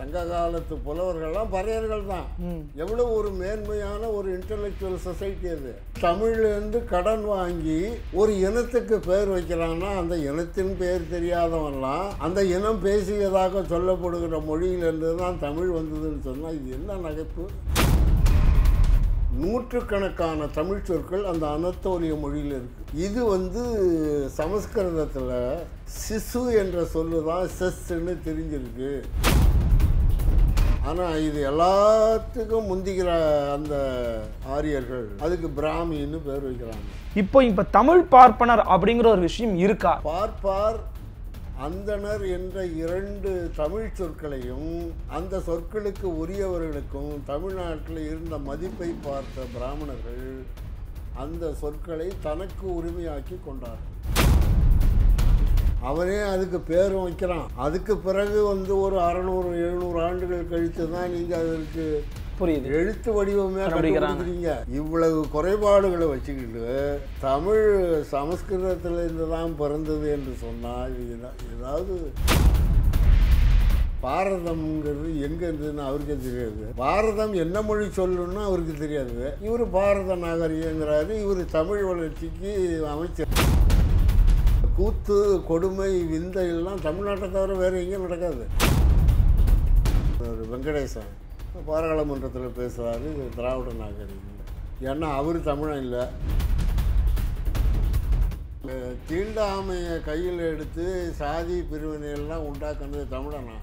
சங்க காலத்து புலவர்கள்லாம் பறையர்கள் தான் எவ்வளவு ஒரு மேன்மையான ஒரு இன்டலெக்சுவல் சொசைட்டி அது தமிழ்லேருந்து கடன் வாங்கி ஒரு இனத்துக்கு பேர் வைக்கிறான்னா அந்த இனத்தின் பேர் தெரியாதவன்லாம் அந்த இனம் பேசியதாக சொல்லப்படுகிற மொழியிலிருந்து தான் தமிழ் வந்ததுன்னு சொன்னால் இது என்ன நகைப்பு நூற்றுக்கணக்கான தமிழ் சொற்கள் அந்த அனத்தோலிய மொழியில் இருக்கு இது வந்து சமஸ்கிருதத்தில் சிசு என்ற சொல்லு தான் செஸ்ன்னு தெரிஞ்சிருக்கு ஆனால் இது எல்லாத்துக்கும் முந்திக்கிற அந்த ஆரியர்கள் அதுக்கு பிராமின்னு பேர் வைக்கிறாங்க இப்போ இப்ப தமிழ் பார்ப்பனர் அப்படிங்கிற ஒரு விஷயம் இருக்கா பார்ப்பார் அந்தணர் என்ற இரண்டு தமிழ் சொற்களையும் அந்த சொற்களுக்கு உரியவர்களுக்கும் தமிழ்நாட்டில் இருந்த மதிப்பை பார்த்த பிராமணர்கள் அந்த சொற்களை தனக்கு உரிமையாக்கி கொண்டார்கள் அவனே அதுக்கு பேரும் வைக்கிறான் அதுக்கு பிறகு வந்து ஒரு அறநூறு எழுநூறு ஆண்டுகள் கழித்து தான் நீங்கள் அதற்கு புரியுது எழுத்து வடிவமே கண்டுபிடிக்கிறாங்க. கண்டுபிடிக்கிறீங்க இவ்வளவு குறைபாடுகளை வச்சுக்கிட்டு தமிழ் சமஸ்கிருதத்தில் இருந்து தான் பிறந்தது என்று சொன்னால் இது- ஏதாவது பாரதம்ங்கிறது எங்க இருந்ததுன்னு அவருக்கே தெரியாது பாரதம் என்ன மொழி சொல்லணும்னு அவருக்கு தெரியாது இவர் பாரத நாகரிகங்கிறாரு இவர் தமிழ் வளர்ச்சிக்கு அமைச்சர் கூத்து கொடுமை விந்தை எல்லாம் தமிழ்நாட்டை தவிர வேறு எங்கேயும் நடக்காது ஒரு வெங்கடேசன் பாராளுமன்றத்தில் பேசுகிறாரு இது திராவிட நாகரிகம் ஏன்னா அவர் தமிழன் இல்லை அஹ் தீண்டாமையை கையில் எடுத்து சாதி பிரிவினை எல்லாம் உண்டாக்குனது தமிழனா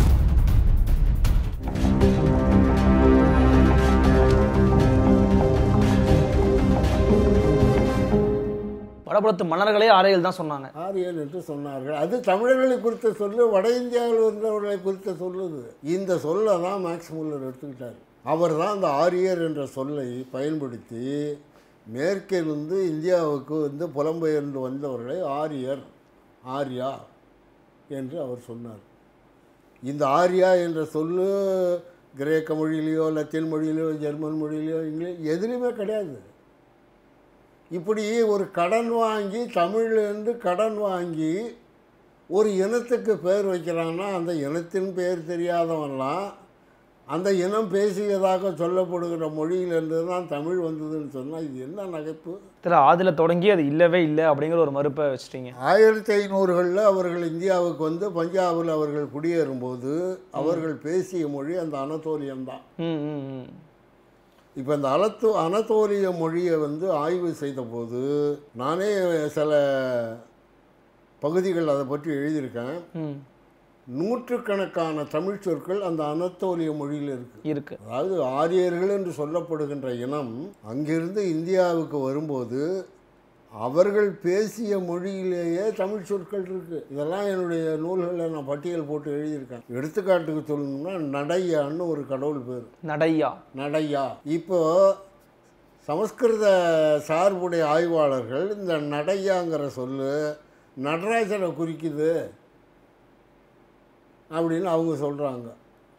வடபுலத்து மன்னர்களே ஆரையில் தான் சொன்னாங்க ஆரியன் என்று சொன்னார்கள் அது தமிழர்களை குறித்த சொல்லு வட இந்தியாவில் இருந்தவர்களை குறித்த சொல்லுது இந்த சொல்லை தான் மேக்ஸ் முல்லர் எடுத்துக்கிட்டார் அவர் தான் அந்த ஆரியர் என்ற சொல்லை பயன்படுத்தி மேற்கிலிருந்து இந்தியாவுக்கு வந்து புலம்பெயர்ந்து வந்தவர்களை ஆரியர் ஆர்யா என்று அவர் சொன்னார் இந்த ஆர்யா என்ற சொல்லு கிரேக்க மொழியிலையோ லத்தீன் மொழியிலையோ ஜெர்மன் மொழியிலையோ இங்கிலீஷ் எதுலேயுமே கிடையாது இப்படி ஒரு கடன் வாங்கி தமிழ்லேருந்து கடன் வாங்கி ஒரு இனத்துக்கு பேர் வைக்கிறான்னா அந்த இனத்தின் பேர் தெரியாதவன்லாம் அந்த இனம் பேசியதாக சொல்லப்படுகிற மொழியிலிருந்து தான் தமிழ் வந்ததுன்னு சொன்னால் இது என்ன நகைப்பு இதில் ஆதில தொடங்கி அது இல்லவே இல்லை அப்படிங்கிற ஒரு மறுப்பை வச்சிட்டீங்க ஆயிரத்தி ஐநூறுகளில் அவர்கள் இந்தியாவுக்கு வந்து பஞ்சாபில் அவர்கள் குடியேறும்போது அவர்கள் பேசிய மொழி அந்த அனத்தோலியம் தான் ம் ம் ம் இப்போ இந்த அலத்தோ அனத்தோலிய மொழியை வந்து ஆய்வு செய்தபோது நானே சில பகுதிகள் அதை பற்றி எழுதியிருக்கேன் ம் நூற்றுக்கணக்கான தமிழ் சொற்கள் அந்த அனத்தோலிய மொழியில் இருக்குது இருக்கு அதாவது ஆரியர்கள் என்று சொல்லப்படுகின்ற இனம் அங்கிருந்து இந்தியாவுக்கு வரும்போது அவர்கள் பேசிய மொழியிலேயே தமிழ் சொற்கள் இருக்குது இதெல்லாம் என்னுடைய நூல்களில் நான் பட்டியல் போட்டு எழுதியிருக்கேன் எடுத்துக்காட்டுக்கு சொல்லணும்னா நடையான்னு ஒரு கடவுள் பேர் நடையா நடையா இப்போ சமஸ்கிருத சார்புடைய ஆய்வாளர்கள் இந்த நடையாங்கிற சொல்லு நடராஜனை குறிக்குது அப்படின்னு அவங்க சொல்கிறாங்க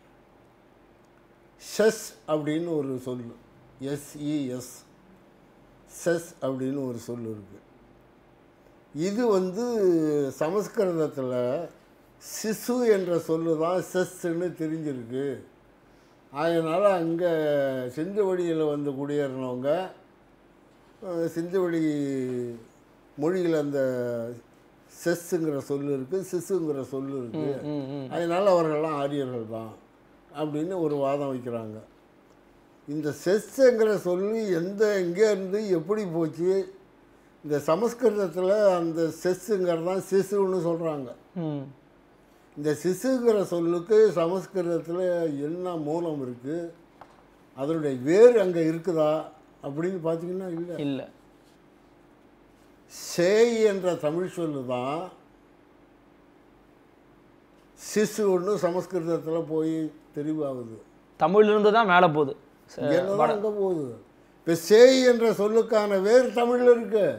செஸ் அப்படின்னு ஒரு சொல்லு எஸ்இஎஸ் செஸ் அப்படின்னு ஒரு சொல் இருக்குது இது வந்து சமஸ்கிருதத்தில் சிசு என்ற சொல்லு தான் செஸ்ன்னு தெரிஞ்சிருக்கு அதனால் அங்கே சிந்து வழியில் வந்து குடியேறினவங்க அஹ், சிந்து வழி மொழியில் அந்த செஸ்ஸுங்கிற சொல்லு இருக்குது சிசுங்கிற சொல்லு இருக்குது ம் ம் அதனால் அவர்கள்லாம் ஆரியர்கள் தான் அப்படின்னு ஒரு வாதம் வைக்கிறாங்க இந்த செஸ்ஸுங்கிற சொல்லி எந்த எங்கேருந்து எப்படி போச்சு இந்த சமஸ்கிருதத்தில் அந்த செஸ்ஸுங்கிறது தான் சிசுன்னு சொல்கிறாங்க ம் இந்த சிசுங்கிற சொல்லுக்கு சமஸ்கிருதத்தில் என்ன மூலம் இருக்குது அதனுடைய வேர் அங்கே இருக்குதா அப்படின்னு பார்த்தீங்கன்னா இல்லை இல்லை சேய் என்ற தமிழ் சொல்லு தான் சிசுன்னு சமஸ்கிருதத்தில் போய் தெரிவாகுது தமிழ்லேருந்து தான் மேலே போகுது ச- இங்கெல்லாம் அங்கே போகுது இப்போ சேய் என்ற சொல்லுக்கான வேர் தமிழில் இருக்கு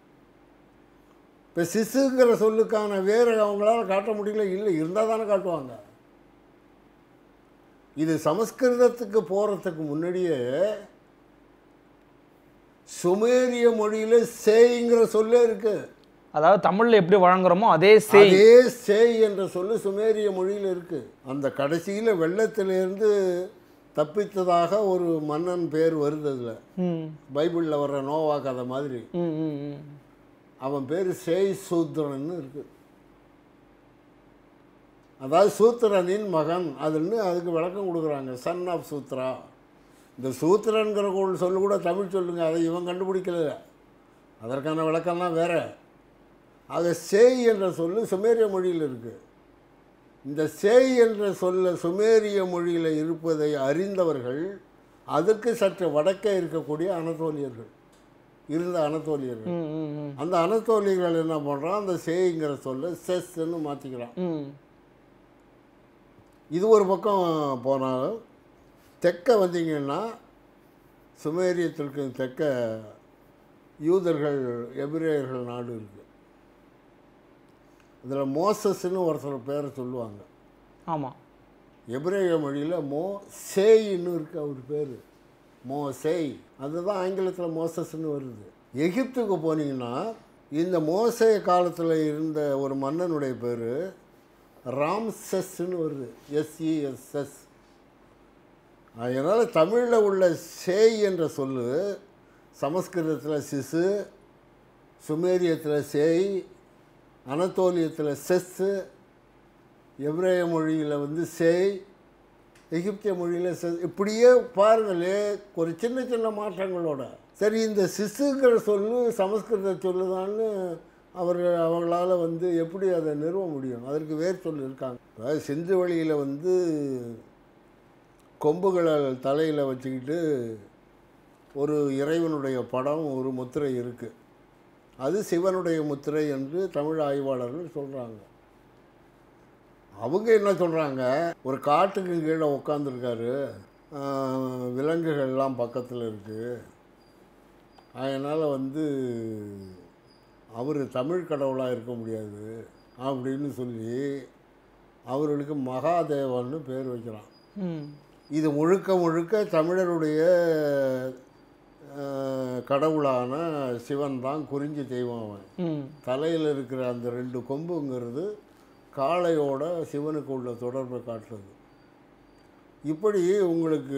இப்போ சிசுங்கிற சொல்லுக்கான வேர் அவங்களால காட்ட முடியல இல்லை இருந்தால் தானே காட்டுவாங்க இது சமஸ்கிருதத்துக்கு போகிறதுக்கு முன்னாடியே சுமேரிய மொழியில் சேய்ங்கிற சொல்லே இருக்கு அதாவது தமிழ்ல எப்படி வழங்குறோமோ அதே சேய் அதே சேய் என்ற சொல்லு சுமேரிய மொழியில் இருக்கு அந்த கடைசியில் வெள்ளத்திலிருந்து தப்பித்ததாக ஒரு மன்னன் பேர் வருது அதில் ம் பைபிளில் வர்ற நோவா கதை மாதிரி ம் ம் ம் அவன் பேர் சேய் சூத்திரன்னு இருக்கு அதாவது சூத்திரனின் மகன் அதுன்னு அதுக்கு விளக்கம் கொடுக்குறாங்க சன் ஆஃப் சூத்ரா இந்த சூத்திரன்கிற கோள் சொல்லு கூட தமிழ் சொல்லுங்க அதை இவன் கண்டுபிடிக்கல அதற்கான விளக்கம்லாம் வேற ஆக சேய் என்ற சொல்லு சுமேரிய மொழியில் இருக்குது இந்த சேய் என்ற சொல்ல சுமேரிய மொழியில் இருப்பதை அறிந்தவர்கள் அதுக்கு சற்று வடக்கே இருக்கக்கூடிய அனத்தோலியர்கள் இருந்த அனத்தோலியர்கள் ம் ம் ம் அந்த அனத்தோலியர்கள் என்ன பண்ணுறான் அந்த சேய்ங்கிற சொல்ல செஸ்ன்னு மாற்றிக்கிறான் ம் இது ஒரு பக்கம் போனாலும் தெற்க வந்தீங்கன்னா சுமேரியத்திற்கு தெற்க யூதர்கள் எபிரேயர்கள் நாடு இருக்குது இதில் மோசஸ்ன்னு ஒருத்தர் பேரை சொல்லுவாங்க ஆமாம் எபிரேய மொழியில் மோ சேயின்னு இருக்கு அவர் பேர் மோ சேய் அதுதான் ஆங்கிலத்தில் மோசஸ்ன்னு வருது எகிப்துக்கு போனீங்கன்னா இந்த மோசே காலத்தில் இருந்த ஒரு மன்னனுடைய பேர் ராம்சஸ்ன்னு வருது எஸ்இஎஸ்எஸ் அதனால் தமிழில் உள்ள சேய் என்ற சொல்லு சமஸ்கிருதத்தில் சிசு சுமேரியத்தில் சேய் அனத்தோலியத்தில் செஸ்ஸு எப்ரேய மொழியில் வந்து சேய் எகிப்திய மொழியில் செ இப்படியே பாருங்களே ஒரு சின்ன சின்ன மாற்றங்களோட சரி இந்த சிசுங்கிற சொல்லு சமஸ்கிருத சொல்லுதான்னு அவர் அவங்களால வந்து எப்படி அதை நிறுவ முடியும் அதற்கு வேர் சொல் இருக்காங்க அதாவது சிந்து வழியில் வந்து கொம்புகளை தலையில் வச்சுக்கிட்டு ஒரு இறைவனுடைய படம் ஒரு முத்திரை இருக்குது அது சிவனுடைய முத்திரை என்று தமிழ் ஆய்வாளர்கள் சொல்கிறாங்க அவங்க என்ன சொல்கிறாங்க ஒரு காட்டுக்கு கீழே உட்காந்துருக்காரு விலங்குகள்லாம் பக்கத்தில் இருக்குது அதனால் வந்து அவர் தமிழ் கடவுளாக இருக்க முடியாது அப்படின்னு சொல்லி அவர்களுக்கு மகாதேவன்னு பேர் வைக்கிறான் ம் இது முழுக்க முழுக்க தமிழருடைய அஹ், கடவுளான சிவன் தான் குறிஞ்சி தெய்வம் அவன் ம் தலையில் இருக்கிற அந்த ரெண்டு கொம்புங்கிறது காளையோட சிவனுக்கு உள்ள தொடர்பை காட்டுறது இப்படி உங்களுக்கு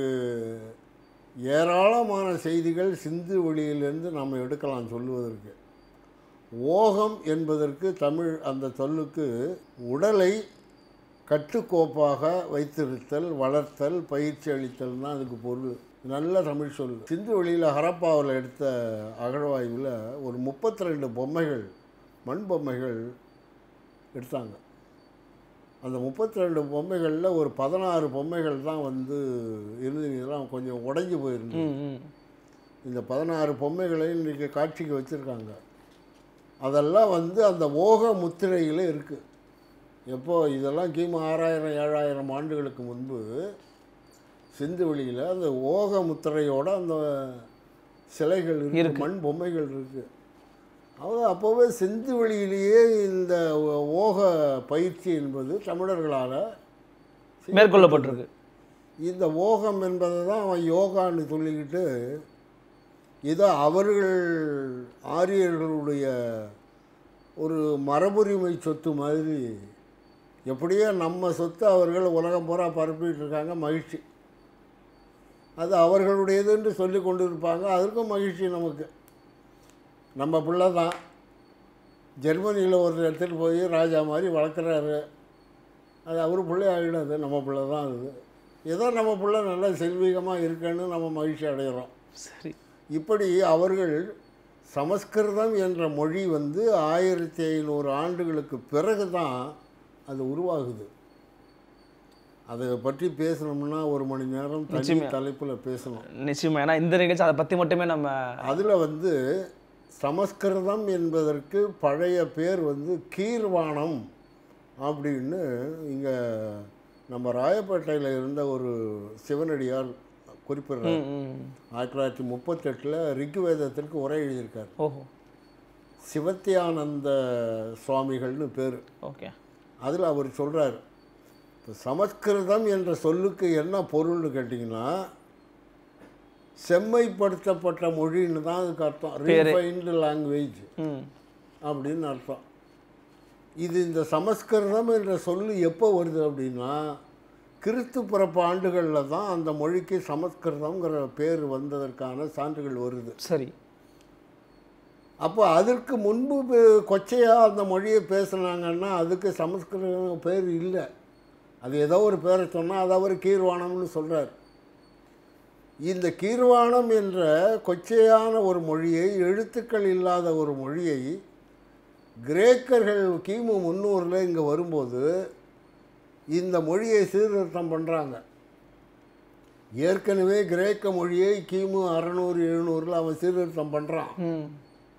ஏராளமான செய்திகள் சிந்து வெளியிலிருந்து நம்ம எடுக்கலாம் சொல்லுவதற்கு ஓகம் என்பதற்கு தமிழ் அந்த சொல்லுக்கு உடலை கட்டுக்கோப்பாக வைத்திருத்தல் வளர்த்தல் பயிற்சி அளித்தல் தான் அதுக்கு பொருள் நல்ல தமிழ் சொல் சிந்து வெளியில் ஹரப்பாவில் எடுத்த அகழ்வாய்வில் ஒரு முப்பத்தி ரெண்டு பொம்மைகள் மண் பொம்மைகள் எடுத்தாங்க அந்த முப்பத்தி ரெண்டு பொம்மைகளில் ஒரு பதினாறு பொம்மைகள் தான் வந்து இருந்து இதெல்லாம் கொஞ்சம் உடைஞ்சு போயிருந்து ம் ம் இந்த பதினாறு பொம்மைகளை இன்றைக்கி காட்சிக்கு வச்சுருக்காங்க அதெல்லாம் வந்து அந்த ஓக முத்திரையில் இருக்குது எப்போ இதெல்லாம் கிமு ஆறாயிரம் ஏழாயிரம் ஆண்டுகளுக்கு முன்பு சிந்து வெளியில் அந்த ஓக முத்திரையோட அந்த சிலைகள் இருக்கு இருக்கு. மண் பொம்மைகள் இருக்குது அவங்க அப்போவே சிந்து வெளியிலேயே இந்த ஓக பயிற்சி என்பது தமிழர்களால் மேற்கொள்ளப்பட்டிருக்கு இந்த ஓகம் என்பதை தான் அவன் யோகான்னு சொல்லிக்கிட்டு இதை அவர்கள் ஆரியர்களுடைய ஒரு மரபுரிமை சொத்து மாதிரி எப்படியோ நம்ம சொத்து அவர்கள் உலகம் பூரா பரப்பிட்டு இருக்காங்க மகிழ்ச்சி அது அவர்களுடையதுன்னு சொல்லி கொண்டு இருப்பாங்க அதற்கும் மகிழ்ச்சி நமக்கு நம்ம பிள்ளை தான் ஜெர்மனியில் ஒரு இடத்துக்கு போய் ராஜா மாதிரி வளர்க்குறாரு அது அவர் பிள்ளை ஆகிடாது நம்ம பிள்ளை தான் அது ஏதோ நம்ம பிள்ளை நல்லா செல்வீகமாக இருக்குன்னு நம்ம மகிழ்ச்சி அடைகிறோம் சரி இப்படி அவர்கள் சமஸ்கிருதம் என்ற மொழி வந்து ஆயிரத்தி ஐநூறு ஆண்டுகளுக்கு பிறகு தான் அது உருவாகுது அதை பற்றி பேசணும்னா ஒரு மணி நேரம் தனி நிச்சயமா. தலைப்பில் பேசணும் நிச்சயமா ஏன்னா இந்த நிகழ்ச்சி அதை பற்றி மட்டுமே நம்ம அதில் வந்து சமஸ்கிருதம் என்பதற்கு பழைய பேர் வந்து கீர்வாணம் அப்படின்னு இங்கே நம்ம ராயப்பேட்டையில் இருந்த ஒரு சிவனடியார் குறிப்பிடுறார் ம் ம் ஆயிரத்தி தொள்ளாயிரத்தி முப்பத்தெட்டில் ரிக்குவேதத்திற்கு உரை எழுதியிருக்கார் ஓஹோ சிவத்தியானந்த சுவாமிகள்னு பேர் ஓகே அதில் அவர் சொல்கிறார் இப்போ சமஸ்கிருதம் என்ற சொல்லுக்கு என்ன பொருள்னு கேட்டிங்கன்னா செம்மைப்படுத்தப்பட்ட மொழின்னு தான் அதுக்கு அர்த்தம் ரீஃபைன்டு லாங்குவேஜ் ம் அப்படின்னு அர்த்தம் இது இந்த சமஸ்கிருதம் என்ற சொல்லு எப்போ வருது அப்படின்னா கிறிஸ்து பிறப்பு ஆண்டுகளில் தான் அந்த மொழிக்கு சமஸ்கிருதம்ங்கிற பேர் வந்ததற்கான சான்றுகள் வருது சரி அப்போ அதற்கு முன்பு பே- கொச்சையா அந்த மொழியை பேசுனாங்கன்னா அதுக்கு சமஸ்கிருதம் பேர் இல்லை அது ஏதோ ஒரு பேரை சொன்னால் அது அவர் கீர்வாணம்னு சொல்கிறார் இந்த கீர்வாணம் என்ற கொச்சையான ஒரு மொழியை எழுத்துக்கள் இல்லாத ஒரு மொழியை கிரேக்கர்கள் கிமு முந்நூறில் இங்கே வரும்போது இந்த மொழியை சீர்திருத்தம் பண்ணுறாங்க ஏற்கனவே கிரேக்க மொழியை கிமு அறநூறு எழுநூறில் அவன் சீர்திருத்தம் பண்ணுறான் ம்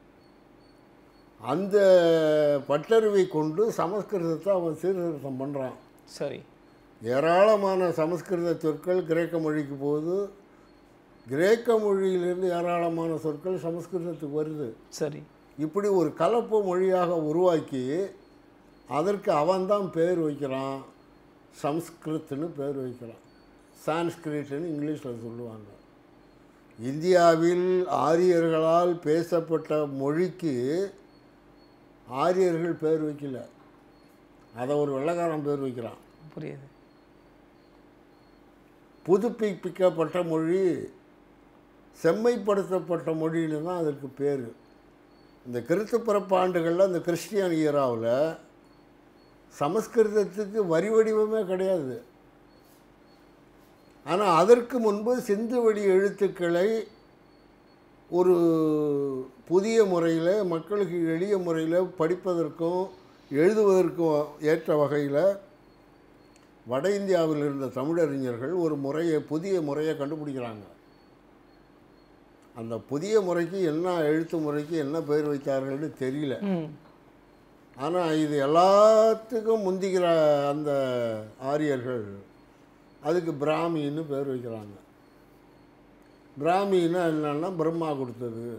அந்த பட்டறிவை கொண்டு சமஸ்கிருதத்தை அவன் சீர்திருத்தம் பண்ணுறான் சரி ஏராளமான சமஸ்கிருத சொற்கள் கிரேக்க மொழிக்கு போகுது கிரேக்க மொழியிலிருந்து ஏராளமான சொற்கள் சமஸ்கிருதத்துக்கு வருது சரி இப்படி ஒரு கலப்பு மொழியாக உருவாக்கி அதற்கு அவன்தான் பேர் வைக்கிறான் சம்ஸ்கிருத்னு பேர் வைக்கிறான் சான்ஸ்கிரிட்னு இங்கிலீஷில் சொல்லுவாங்க இந்தியாவில் ஆரியர்களால் பேசப்பட்ட மொழிக்கு ஆரியர்கள் பேர் வைக்கல அதை ஒரு வெள்ளைக்காரன் பேர் வைக்கிறான் புரியுது புதுப்பிக்கப்பட்ட மொழி செம்மைப்படுத்தப்பட்ட மொழின்னு தான் அதற்கு பேர் இந்த கிறிஸ்து பிறப்பு ஆண்டுகளில் இந்த கிறிஸ்டியன் இயராவில் சமஸ்கிருதத்துக்கு வரி வடிவமே கிடையாது ஆனால் அதற்கு முன்பு சிந்து வழி எழுத்துக்களை ஒரு புதிய முறையில் மக்களுக்கு எளிய முறையில் படிப்பதற்கும் எழுதுவதற்கும் ஏற்ற வகையில் வட இந்தியாவில் இருந்த தமிழறிஞர்கள் ஒரு முறையை புதிய முறையை கண்டுபிடிக்கிறாங்க அந்த புதிய முறைக்கு என்ன எழுத்து முறைக்கு என்ன பெயர் வைத்தார்கள்னு தெரியல ம் ஆனால் இது எல்லாத்துக்கும் முந்திக்கிற அந்த ஆரியர்கள் அதுக்கு பிராமின்னு பேர் வைக்கிறாங்க பிராமின்னா என்னன்னா பிரம்மா கொடுத்தது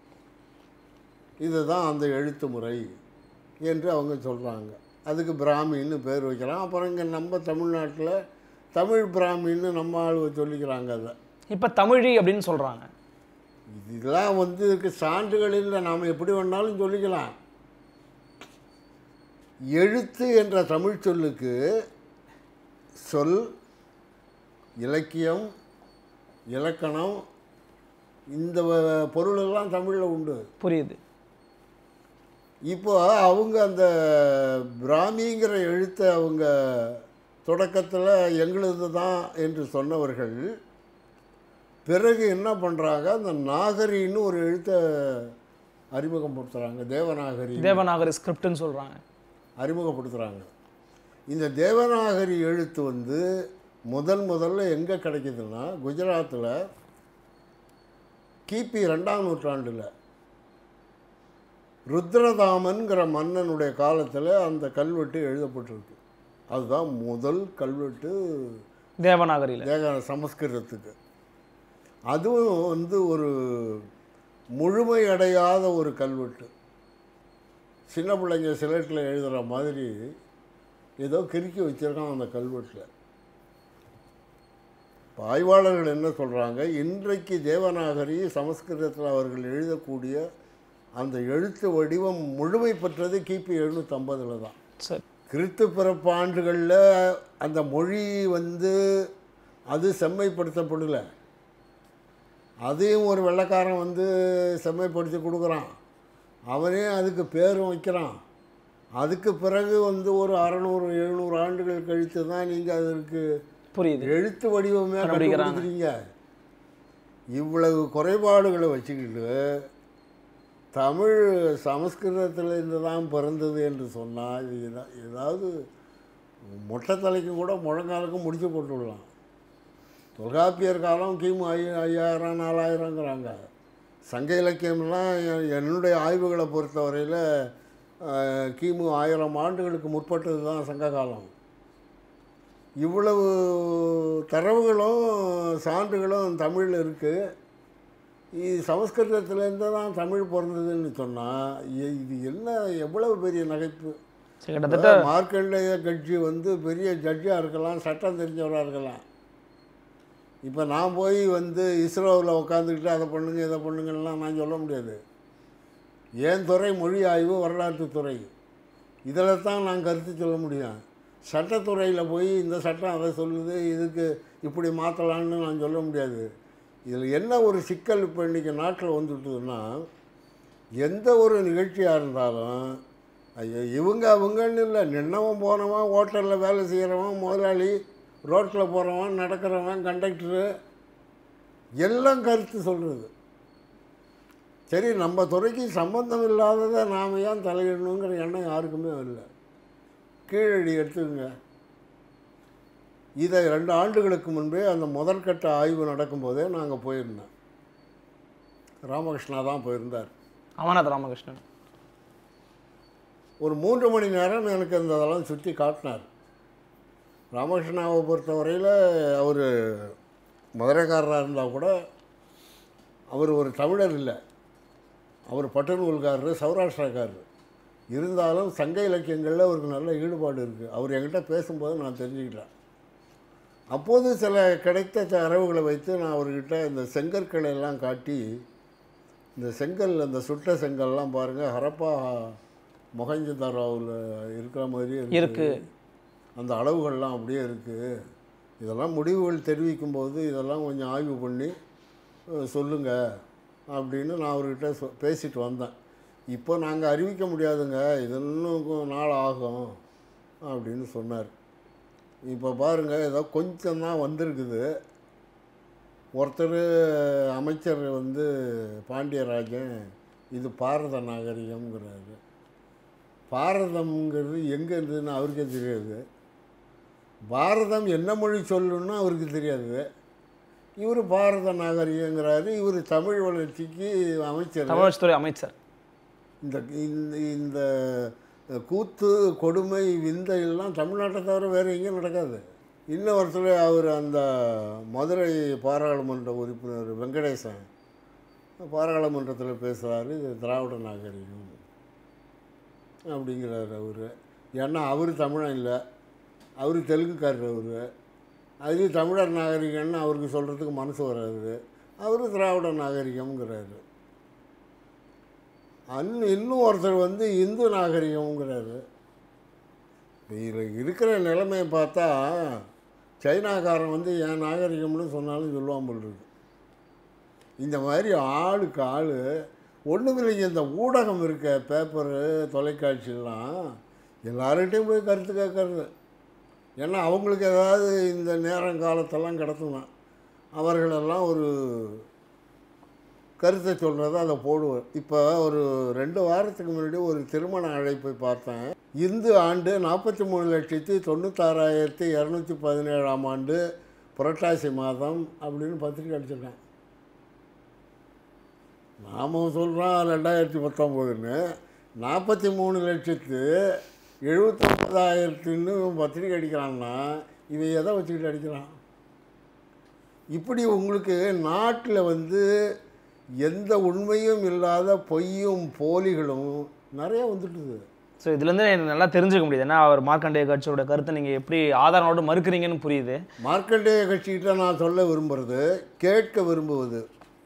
இதுதான் அந்த எழுத்து முறை என்று அவங்க சொல்கிறாங்க அதுக்கு பிராமின்னு பேர் வைக்கிறான் அப்புறம் இங்கே நம்ம தமிழ்நாட்டில் தமிழ் பிராமின்னு நம்ம ஆள் சொல்லிக்கிறாங்க அதை இப்போ தமிழி அப்படின்னு சொல்றாங்க இதெல்லாம் வந்து இதுக்கு சான்றுகள் இல்லை நாம் எப்படி வேணாலும் சொல்லிக்கலாம் எழுத்து என்ற தமிழ் சொல்லுக்கு சொல் இலக்கியம் இலக்கணம் இந்த வ- பொருளெல்லாம் தமிழில் உண்டு புரியுது இப்போ அவங்க அந்த பிராமிங்கிற எழுத்தை அவங்க தொடக்கத்தில் எங்களுது தான் என்று சொன்னவர்கள் பிறகு என்ன பண்ணுறாங்க அந்த நாகரின்னு ஒரு எழுத்தை அறிமுகப்படுத்துகிறாங்க தேவநாகரி தேவநாகரி ஸ்கிரிப்ட்னு சொல்றாங்க அறிமுகப்படுத்துகிறாங்க இந்த தேவநாகரி எழுத்து வந்து முதல் முதல்ல எங்கே கிடைக்குதுன்னா குஜராத்தில் கிபி ரெண்டாம் நூற்றாண்டில் ருத்ரதாமன்கிற மன்னனுடைய காலத்தில் அந்த கல்வெட்டு எழுதப்பட்டிருக்கு அதுதான் முதல் கல்வெட்டு தேவநாகரியில தேக சமஸ்கிருதத்துக்கு அதுவும் வந்து ஒரு முழுமையடையாத ஒரு கல்வெட்டு சின்ன பிள்ளைங்க சிலேட்டில் எழுதுகிற மாதிரி ஏதோ கிறுக்கி வச்சிருக்கான் அந்த கல்வெட்டில் இப்போ ஆய்வாளர்கள் என்ன சொல்கிறாங்க இன்றைக்கு தேவநாகரி சமஸ்கிருதத்தில் அவர்கள் எழுதக்கூடிய அந்த எழுத்து வடிவம் முழுமை பெற்றது கிபி எழுநூற்றம்பதில் தான் சரி கிறிஸ்து பிறப்பு ஆண்டுகளில் அந்த மொழி வந்து அது செம்மைப்படுத்தப்படல அதையும் ஒரு வெள்ளைக்காரன் வந்து செம்மைப்படுத்தி கொடுக்குறான் அவனே அதுக்கு பேரும் வைக்கிறான் அதுக்கு பிறகு வந்து ஒரு அறநூறு எழுநூறு ஆண்டுகள் கழித்து தான் நீங்கள் அதற்கு புரியுது எழுத்து வடிவமே கண்டுபிடிக்கிறாங்க. கண்டுபிடிக்கிறீங்க இவ்வளவு குறைபாடுகளை வச்சுக்கிட்டு தமிழ் சமஸ்கிருதத்திலிருந்து தான் பிறந்தது என்று சொன்னால் இது எதா- ஏதாவது மொட்டை தலைக்கும் கூட முழங்காலுக்கும் முடிச்சு போட்டுவிடலாம் தொல்காப்பியர் காலம் கிமு ஐ ஐயாயிரம் நாலாயிரங்கிறாங்க சங்க இலக்கியம்லாம் எ- என்னுடைய ஆய்வுகளை பொறுத்தவரையில் அஹ், கிமு ஆயிரம் ஆண்டுகளுக்கு முற்பட்டது தான் சங்க காலம் இவ்வளவு தரவுகளும் சான்றுகளும் தமிழில் இருக்குது இது சமஸ்கிருதத்துலேருந்து தான் தமிழ் பிறந்ததுன்னு சொன்னால் இது என்ன எவ்வளவு பெரிய நகைப்பு சரி, கிட்டத்தட்ட மார்க்கண்டேய கட்சி வந்து பெரிய ஜட்ஜாக இருக்கலாம் சட்டம் தெரிஞ்சவராக இருக்கலாம் இப்போ நான் போய் வந்து இஸ்ரோவில் உட்காந்துக்கிட்டு அதை பண்ணுங்க இதை பண்ணுங்கலாம் நான் சொல்ல முடியாது என் துறை மொழி ஆய்வு வரலாற்றுத் துறை இதில் தான் நான் கருத்து சொல்ல முடியும் சட்டத்துறையில் போய் இந்த சட்டம் அதை சொல்லுது இதுக்கு இப்படி மாற்றலான்னு நான் சொல்ல முடியாது இதில் என்ன ஒரு சிக்கல் இப்போ இன்றைக்கி நாட்டில் வந்துட்டுதுன்னா எந்த ஒரு நிகழ்ச்சியாக இருந்தாலும் ஐயோ இவங்க அவங்கன்னு இல்லை நின்னவன் போனவன் ஹோட்டலில் வேலை செய்கிறவன் முதலாளி ரோட்டில் போகிறவன் நடக்கிறவன் கண்டக்டரு எல்லாம் கருத்து சொல்கிறது சரி நம்ம துறைக்கு சம்பந்தம் இல்லாததை நாம் ஏன் தலையிடணுங்கிற எண்ணம் யாருக்குமே இல்லை கீழடி எடுத்துக்கங்க இதை ரெண்டு ஆண்டுகளுக்கு முன்பே அந்த முதற்கட்ட ஆய்வு நடக்கும்போதே நாங்கள் போயிருந்தோம் ராமகிருஷ்ணா தான் போயிருந்தார் அமர்நாத் ராமகிருஷ்ணன் ஒரு மூன்று மணி நேரம் எனக்கு அந்த இதெல்லாம் சுற்றி காட்டினார் ராமகிருஷ்ணாவை பொறுத்தவரையில் அவர் மதுரைக்காரராக இருந்தால் கூட அவர் ஒரு தமிழர் இல்லை அவர் பட்டுநூல்காரர் சௌராஷ்டிராக்காரர் இருந்தாலும் சங்க இலக்கியங்களில் அவருக்கு நல்ல ஈடுபாடு இருக்குது அவர் என்கிட்ட பேசும்போது நான் தெரிஞ்சுக்கிட்டேன் அப்போது சில கிடைத்த தரவுகளை வைத்து நான் அவர்கிட்ட இந்த செங்கற்களை எல்லாம் காட்டி இந்த செங்கல் அந்த சுட்ட செங்கல்லாம் பாருங்கள் ஹரப்பா மொஹஞ்சதாரோவில் இருக்கிற மாதிரியே இருக்கு. அந்த அளவுகள்லாம் அப்படியே இருக்குது இதெல்லாம் முடிவுகள் தெரிவிக்கும் போது இதெல்லாம் கொஞ்சம் ஆய்வு பண்ணி அஹ், சொல்லுங்க அப்படின்னு நான் அவர்கிட்ட சொ பேசிட்டு வந்தேன் இப்போ நாங்கள் அறிவிக்க முடியாதுங்க இது இன்னும் கொ- நாள் ஆகும் அப்படின்னு சொன்னார் இப்போ பாருங்கள் ஏதோ கொஞ்சம் தான் வந்திருக்குது ஒருத்தர் அமைச்சர் வந்து பாண்டியராஜன் இது பாரத நாகரிகம்ங்கிறாரு பாரதம்ங்கிறது எங்கே இருந்ததுன்னு அவருக்கே தெரியாது பாரதம் என்ன மொழி சொல்லணும்னு அவருக்கு தெரியாது இவர் பாரத நாகரிகங்கிறாரு இவர் தமிழ் வளர்ச்சிக்கு அமைச்சர் தமிழ்த்துறை அமைச்சர் இந்த இந்த இந்த கூத்து கொடுமை விந்தை எல்லாம் தமிழ்நாட்டை தவிர வேறு எங்கேயும் நடக்காது இன்னொருத்தர் அவர் அந்த மதுரை பாராளுமன்ற உறுப்பினர் வெங்கடேசன் பாராளுமன்றத்தில் பேசுகிறாரு இது திராவிட நாகரிகம் அப்படிங்கிறாரு அவர் ஏன்னா அவர் தமிழன் இல்லை அவர் தெலுங்குக்காரர் அவர் அது தமிழர் நாகரிகம்னு அவருக்கு சொல்கிறதுக்கு மனசு வராது அவர் திராவிட நாகரிகம்ங்கிறாரு அன் இன்னும் ஒருத்தர் வந்து இந்து நாகரிகம்ங்கிறாரு இதில் இருக்கிற நிலைமையை பார்த்தா சைனாக்காரன் வந்து என் நாகரிகம்னு சொன்னாலும் சொல்லுவான் போல் இருக்கு இந்த மாதிரி ஆளுக்கு ஆள் ஒன்றுமில்லைங்க இந்த ஊடகம் இருக்க பேப்பரு தொலைக்காட்சியெல்லாம் எல்லார்கிட்டையும் போய் கருத்து கேட்கறது ஏன்னா அவங்களுக்கு ஏதாவது இந்த நேரம் காலத்தெல்லாம் கிடத்துமா அவர்களெல்லாம் ஒரு கருத்தை சொல்கிறத அதை போடுவார் இப்போ ஒரு ரெண்டு வாரத்துக்கு முன்னாடி ஒரு திருமண அழைப்பை பார்த்தேன் இந்து ஆண்டு நாற்பத்தி மூணு லட்சத்தி தொண்ணூத்தாறாயிரத்தி இரநூத்தி பதினேழாம் ஆண்டு புரட்டாசி மாதம் அப்படின்னு பத்திரிக்கை அடிச்சிருக்கேன் நாம் சொல்கிறோம் ரெண்டாயிரத்தி பத்தொம்போதுன்னு நாற்பத்தி மூணு லட்சத்து எழுபத்தொம்பதாயிரத்துன்னு பத்திரிக்கை அடிக்கிறான்னா இவன் எதை வச்சுக்கிட்டு அடிக்கிறான் இப்படி உங்களுக்கு நாட்டில் வந்து எந்த உண்மையும் இல்லாத பொய்யும் போலிகளும் நிறைய வந்துட்டுது ஸோ இதுலேருந்து எனக்கு நல்லா தெரிஞ்சுக்க முடியுது ஏன்னா அவர் மார்க்கண்டேய கட்சியோட கருத்தை நீங்கள் எப்படி ஆதாரங்களோட மறுக்கிறீங்கன்னு புரியுது மார்க்கண்டேய கட்சிகிட்ட நான் சொல்ல விரும்புகிறது கேட்க விரும்புவது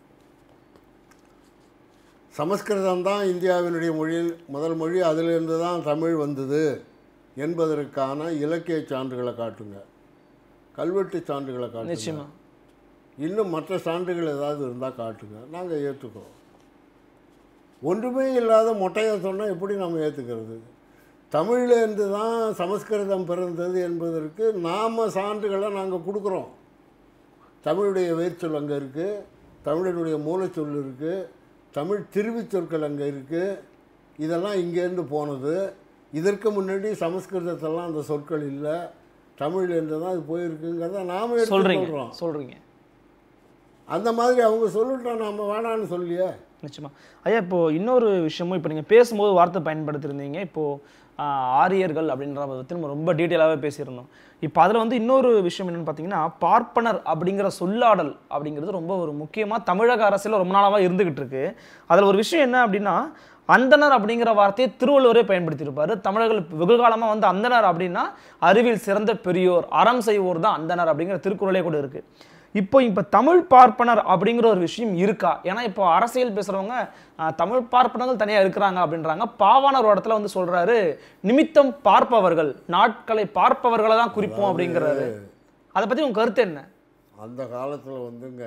சமஸ்கிருதம் தான் இந்தியாவினுடைய மொழி முதல் மொழி அதிலிருந்து தான் தமிழ் வந்தது என்பதற்கான இலக்கிய சான்றுகளை காட்டுங்க கல்வெட்டு சான்றுகளை காட்டுங்க நிச்சயமா இன்னும் மற்ற சான்றுகள் ஏதாவது இருந்தால் காட்டுங்க நாங்கள் ஏற்றுக்கிறோம் ஒன்றுமே இல்லாத மொட்டையை சொன்னால் எப்படி நம்ம ஏற்றுக்கிறது தமிழ்லேருந்து தான் சமஸ்கிருதம் பிறந்தது என்பதற்கு நாம் சான்றுகளை நாங்கள் கொடுக்குறோம் தமிழுடைய வேர்ச்சொல் அங்கே இருக்குது தமிழினுடைய மூலச்சொல் இருக்குது தமிழ் திருவிச் சொற்கள் அங்கே இருக்குது இதெல்லாம் இங்கேருந்து போனது இதற்கு முன்னாடி சமஸ்கிருதத்தெல்லாம் அந்த சொற்கள் இல்லை தமிழ்லேருந்து தான் இது போயிருக்குங்கிறத நாம் எடுத்து சொல்கிறீங்க சொல்கிறோம் சொல்கிறீங்க அந்த மாதிரி அவங்க சொல்லிட்டா நம்ம வேணான்னு சொல்லியே நிச்சயமா ஐயா இப்போ இன்னொரு விஷயமும் இப்போ நீங்கள் பேசும்போது வார்த்தை பயன்படுத்தியிருந்தீங்க இப்போ ஆஹ், ஆரியர்கள் அப்படின்ற பற்றி நம்ம ரொம்ப டீட்டெயிலாகவே பேசியிருந்தோம் இப்போ அதில் வந்து இன்னொரு விஷயம் என்னன்னு பார்த்தீங்கன்னா பார்ப்பனர் அப்படிங்கிற சொல்லாடல் அப்படிங்கிறது ரொம்ப ஒரு முக்கியமாக தமிழக அரசியல் ரொம்ப நாளாக இருந்துகிட்டு இருக்கு அதில் ஒரு விஷயம் என்ன அப்படின்னா அந்தனர் அப்படிங்கிற வார்த்தையை திருவள்ளுவரே பயன்படுத்தியிருப்பாரு தமிழர்கள் வெகு காலமாக வந்து அந்தனர் அப்படின்னா அறிவில் சிறந்த பெரியோர் அறம் செய்வோர் தான் அந்தனர் அப்படிங்கிற திருக்குறளே கூட இருக்கு இப்போ இப்போ தமிழ் பார்ப்பனர் அப்படிங்கிற ஒரு விஷயம் இருக்கா ஏன்னா இப்போ அரசியல் பேசுறவங்க ஆஹ், தமிழ் பார்ப்பனர்கள் தனியா இருக்கிறாங்க அப்படின்றாங்க பாவாணர் ஒரு இடத்துல வந்து சொல்றாரு நிமித்தம் பார்ப்பவர்கள் நாட்களை பார்ப்பவர்களை தான் குறிப்போம் அப்படிங்கிறாரு அதை பத்தி உங்க கருத்து என்ன அந்த காலத்தில் வந்துங்க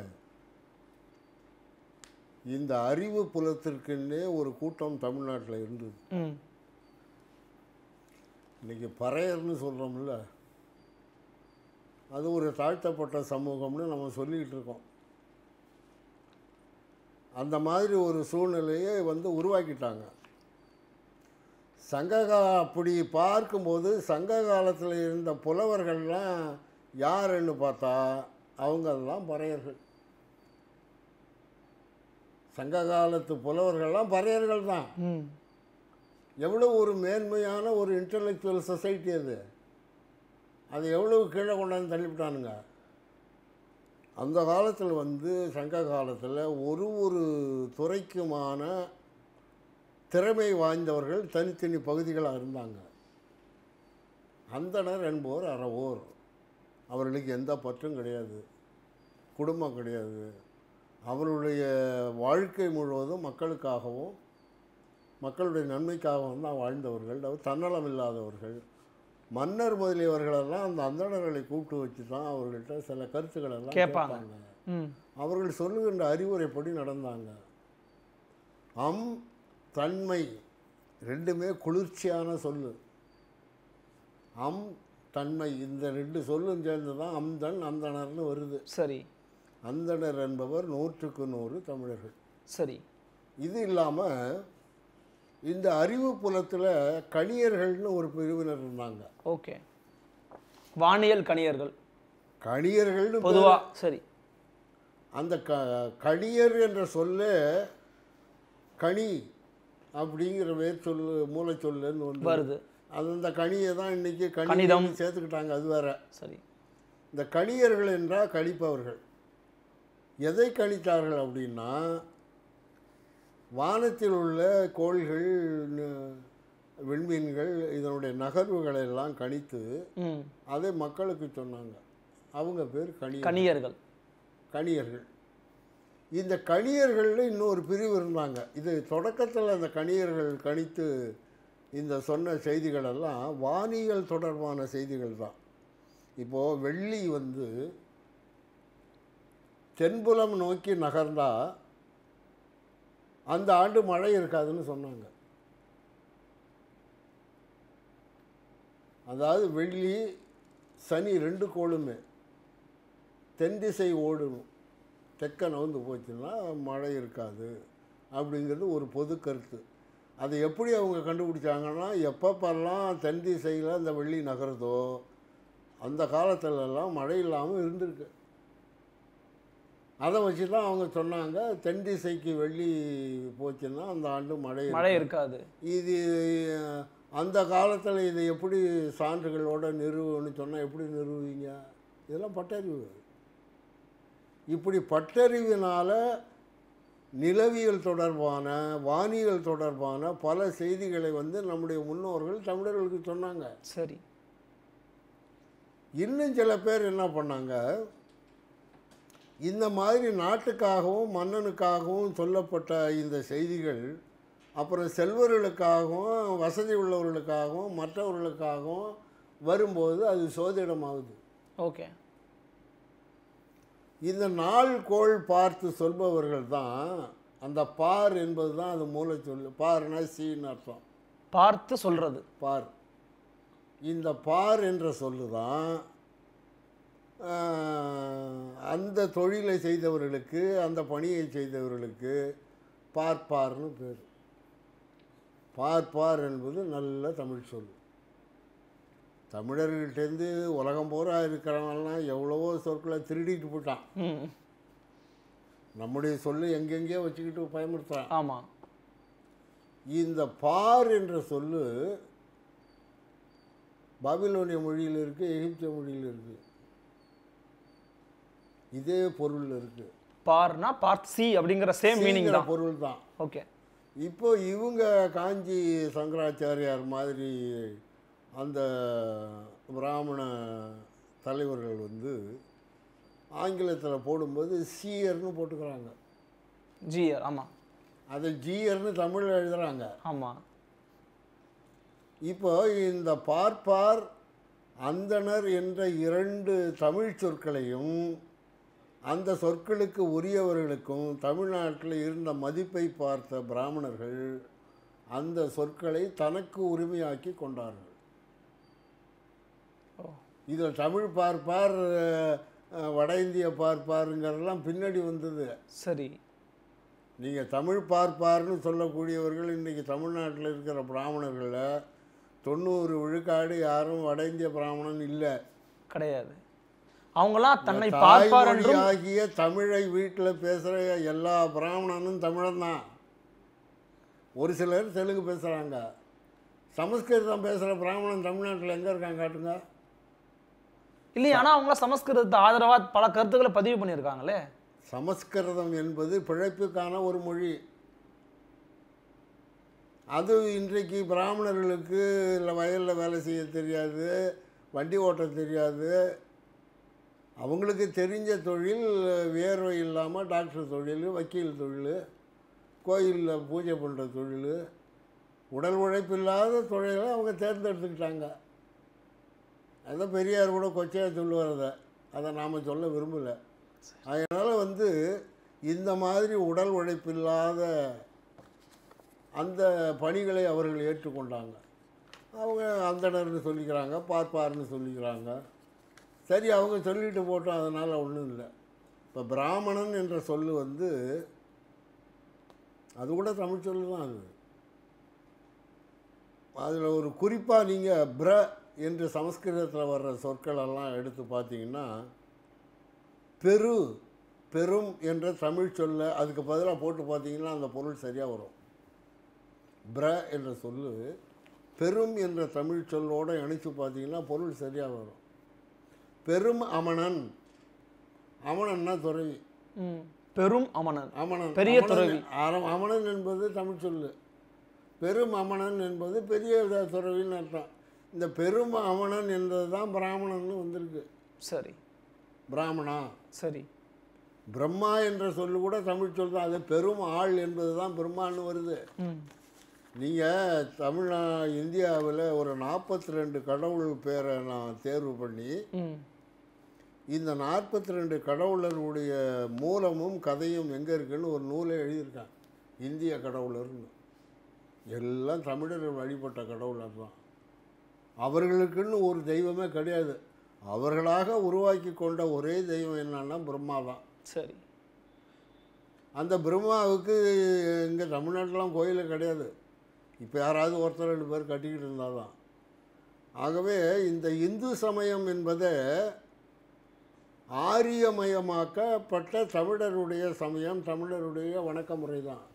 இந்த அறிவு புலத்திற்குன்னே ஒரு கூட்டம் தமிழ்நாட்டில் இருந்தது ம் இன்னைக்கு பறையர்னு சொல்கிறோம்ல அது ஒரு தாழ்த்தப்பட்ட சமூகம்னு நம்ம சொல்லிக்கிட்டு இருக்கோம் அந்த மாதிரி ஒரு சூழ்நிலையை வந்து உருவாக்கிட்டாங்க சங்ககா அப்படி பார்க்கும்போது சங்க காலத்தில் இருந்த புலவர்கள்லாம் யாருன்னு பார்த்தா அவங்கெல்லாம் பறையர்கள் சங்க காலத்து புலவர்கள்லாம் பறையர்கள் தான் ம் எவ்வளோ ஒரு மேன்மையான ஒரு இன்டலெக்சுவல் சொசைட்டி அது அது எவ்வளவு கீழே கொண்டாந்து தள்ளிவிட்டானுங்க அந்த காலத்தில் வந்து சங்க காலத்தில் ஒரு ஒரு துறைக்குமான திறமை வாய்ந்தவர்கள் தனித்தனி பகுதிகளாக இருந்தாங்க அந்தணர் என்போர் அறவோர் அவர்களுக்கு எந்த பற்றும் கிடையாது குடும்பம் கிடையாது அவருடைய வாழ்க்கை முழுவதும் மக்களுக்காகவும் மக்களுடைய நன்மைக்காகவும் தான் வாழ்ந்தவர்கள் அவர் தன்னலம் இல்லாதவர்கள் மன்னர் முதலியவர்களெல்லாம் அந்த அந்தணர்களை கூப்பிட்டு வச்சு தான் அவர்கள்ட்ட சில கருத்துக்கள் எல்லாம் கேட்பாங்க. கேட்பாங்க ம் அவர்கள் சொல்லுகின்ற அறிவுரைப்படி நடந்தாங்க அம் தன்மை ரெண்டுமே குளிர்ச்சியான சொல்லு அம் தன்மை இந்த ரெண்டு சொல்லும் சேர்ந்து தான் அம்தன் அந்தணர்னு வருது சரி அந்தணர் என்பவர் நூற்றுக்கு நூறு தமிழர்கள் சரி இது இல்லாமல் இந்த அறிவு புலத்தில் கணியர்கள்னு ஒரு பிரிவினர் இருந்தாங்க ஓகே வானியல் கணியர்கள் கணியர்கள்னு பேரு. பொதுவா சரி அந்த க கணியர் என்ற சொல்ல கனி அப்படிங்கிற வேர் சொல்லு மூளை சொல்லுன்னு வந்து வருது அது அந்த கனியை தான் இன்னைக்கு கணிதம். கணிதம் சேர்த்துக்கிட்டாங்க அது வேற சரி இந்த கணியர்கள் என்றால் கணிப்பவர்கள் எதை கணித்தார்கள் அப்படின்னா வானத்தில் உள்ள கோள்கள் ந- விண்மீன்கள் இதனுடைய நகர்வுகளை எல்லாம் கணித்து ம் அதை மக்களுக்கு சொன்னாங்க அவங்க பேர் கணி கணியர்கள் கணியர்கள் இந்த கணியர்களில் இன்னொரு பிரிவு இருந்தாங்க இது தொடக்கத்தில் அந்த கணியர்கள் கணித்து இந்த சொன்ன செய்திகள் எல்லாம் வானியல் தொடர்பான செய்திகள் தான் இப்போது வெள்ளி வந்து தென்புலம் நோக்கி நகர்ந்தா அந்த ஆண்டு மழை இருக்காதுன்னு சொன்னாங்க அதாவது வெள்ளி சனி ரெண்டு கோளுமே தென் திசை ஓடணும் தெற்க நகர்ந்து போச்சுன்னா மழை இருக்காது அப்படிங்கிறது ஒரு பொது கருத்து அதை எப்படி அவங்க கண்டுபிடிச்சாங்கன்னா எப்பப்பெல்லாம் தென் திசையில் அந்த வெள்ளி நகருதோ அந்த காலத்துலலாம் மழை இல்லாமல் இருந்திருக்கு அதை வச்சு தான் அவங்க சொன்னாங்க தென் திசைக்கு வெள்ளி போச்சுன்னா அந்த ஆண்டு மழை மழை இருக்காது. இருக்காது இது அஹ், அந்த காலத்தில் இதை எப்படி சான்றுகளோட நிறுவன்னு சொன்னால் எப்படி நிறுவுவீங்க இதெல்லாம் பட்டறிவு இப்படி பட்டறிவினால நிலவியல் தொடர்பான வானியல் தொடர்பான பல செய்திகளை வந்து நம்முடைய முன்னோர்கள் தமிழர்களுக்கு சொன்னாங்க சரி இன்னும் சில பேர் என்ன பண்ணாங்க இந்த மாதிரி நாட்டுக்காகவும் மன்னனுக்காகவும் சொல்லப்பட்ட இந்த செய்திகள் அப்புறம் செல்வர்களுக்காகவும் வசதி உள்ளவர்களுக்காகவும் மற்றவர்களுக்காகவும் வரும்போது அது சோதிடமாகுது ஓகே இந்த நாள் கோள் பார்த்து சொல்பவர்கள் தான் அந்த பார் என்பது தான் அது மூல சொல்லு பார்னா சீன்னு அர்த்தம் பார்த்து சொல்றது பார் இந்த பார் என்ற சொல்லு தான் அந்த தொழிலை செய்தவர்களுக்கு அந்த பணியை செய்தவர்களுக்கு பார்ப்பார்னு பேர் பார்ப்பார் என்பது நல்ல தமிழ் சொல் தமிழர்கள்ட்டேருந்து உலகம் பூரா இருக்கிறவங்கலாம் எவ்வளவோ சொற்களை திருடிட்டு போட்டான் ம் நம்முடைய சொல்லு எங்கெங்கேயோ வச்சுக்கிட்டு பயமுறுத்துறான் ஆமா இந்த பார் என்ற சொல்லு பாபிலோனிய மொழியில் இருக்கு எகிப்திய மொழியில் இருக்கு இதே பொருள் இருக்கு பார்னா பார்ட் சி அப்படிங்கிற சேம் மீனிங் சீங்கிற தான் பொருள் தான் ஓகே இப்போ இவங்க காஞ்சி சங்கராச்சாரியார் மாதிரி அந்த பிராமண தலைவர்கள் வந்து ஆங்கிலத்தில் போடும்போது சீயர்னு போட்டுக்கிறாங்க ஜிஆர் ஆமா அதை ஜீயர்னு தமிழில் எழுதுகிறாங்க ஆமா இப்போ இந்த பார்ப்பார் அந்தணர் என்ற இரண்டு தமிழ் சொற்களையும் அந்த சொற்களுக்கு உரியவர்களுக்கும் தமிழ்நாட்டில் இருந்த மதிப்பை பார்த்த பிராமணர்கள் அந்த சொற்களை தனக்கு உரிமையாக்கி கொண்டார்கள் ஓ இதில் தமிழ் பார்ப்பார் அஹ், வட இந்திய பார்ப்பாருங்கிறதெல்லாம் பின்னாடி வந்தது சரி நீங்கள் தமிழ் பார்ப்பார்னு சொல்லக்கூடியவர்கள் இன்றைக்கி தமிழ்நாட்டில் இருக்கிற பிராமணர்களில் தொண்ணூறு விழுக்காடு யாரும் வட இந்திய பிராமணன் இல்லை கிடையாது அவங்களாம் தன்னை பார்ப்பார் என்றும் தாய்மொழியாகிய தமிழை வீட்டில் பேசுகிற எல்லா பிராமணனும் தமிழன் தான் ஒரு சிலர் தெலுங்கு பேசுகிறாங்க சமஸ்கிருதம் பேசுகிற பிராமணன் தமிழ்நாட்டில் எங்கே இருக்காங்க காட்டுங்க இல்லையா ஆனா அவங்கள சமஸ்கிருதத்தை ஆதரவா பல கருத்துக்களை பதிவு பண்ணியிருக்காங்களே சமஸ்கிருதம் என்பது பிழைப்புக்கான ஒரு மொழி அது இன்றைக்கு பிராமணர்களுக்கு இல்லை வயலில் வேலை செய்ய தெரியாது வண்டி ஓட்ட தெரியாது அவங்களுக்கு தெரிஞ்ச தொழில் வேர்வை இல்லாமல் டாக்டர் தொழில் வக்கீல் தொழில் கோயிலில் பூஜை பண்ணுற தொழில் உடல் உழைப்பில்லாத தொழிலை அவங்க தேர்ந்தெடுத்துக்கிட்டாங்க அதை பெரியார் கூட கொச்சையாக சொல்லுவார் அதை அதை நாம் சொல்ல விரும்பலை அதனால் வந்து இந்த மாதிரி உடல் உழைப்பில்லாத அந்த பணிகளை அவர்கள் ஏற்றுக்கொண்டாங்க அவங்க அந்தணர்னு சொல்லிக்கிறாங்க பார்ப்பார்னு சொல்லிக்கிறாங்க சரி அவங்க சொல்லிட்டு போட்டோம் அதனால் ஒன்றும் இல்லை இப்போ பிராமணன் என்ற சொல்லு வந்து அது கூட தமிழ் சொல்லு தான் அது அதில் ஒரு குறிப்பாக நீங்கள் பிர என்று சமஸ்கிருதத்தில் வர்ற சொற்களெல்லாம் எடுத்து பார்த்தீங்கன்னா பெரு பெரும் என்ற தமிழ் சொல்ல அதுக்கு பதிலாக போட்டு பார்த்தீங்கன்னா அந்த பொருள் சரியாக வரும் பிர என்ற சொல்லு பெரும் என்ற தமிழ் சொல்லோடு இணைச்சு பார்த்தீங்கன்னா பொருள் சரியாக வரும் பெரும் அமணன் அமணன்னா துறவி ம். பெரும் அமணன் அமணன் பெரிய அமணன் துறவி. அர- அமணன் என்பது தமிழ் சொல்லு பெரும் அமணன் என்பது பெரிய த- துறவின்னு அர்த்தம் இந்த பெரும் அமணன் என்பது தான் பிராமணன்னு வந்திருக்கு சரி பிராமணா சரி பிரம்மா என்ற சொல்லு கூட தமிழ் சொல் தான் அது பெரும் ஆள் என்பது தான் பிரம்மான்னு வருது ம் நீங்கள் தமிழ்நா இந்தியாவில் ஒரு நாற்பத்தி ரெண்டு கடவுள் பேரை நான் தேர்வு பண்ணி ம் இந்த நாற்பத்தி ரெண்டு கடவுளருடைய மூலமும் கதையும் எங்கே இருக்குன்னு ஒரு நூலை எழுதியிருக்கான் இந்திய கடவுளர்னு எல்லாம் தமிழர்கள் வழிபட்ட கடவுளர் தான் அவர்களுக்குன்னு ஒரு தெய்வமே கிடையாது அவர்களாக உருவாக்கி கொண்ட ஒரே தெய்வம் என்னன்னா பிரம்மா தான் சரி அந்த பிரம்மாவுக்கு இங்கே தமிழ்நாட்டிலாம் கோயிலே கிடையாது இப்போ யாராவது ஒருத்தர் ரெண்டு பேர் கட்டிக்கிட்டு இருந்தால் தான் ஆகவே இந்த இந்து சமயம் என்பதை ஆரியமயமாக்கப்பட்ட தமிழருடைய சமயம் தமிழருடைய வணக்க முறை தான்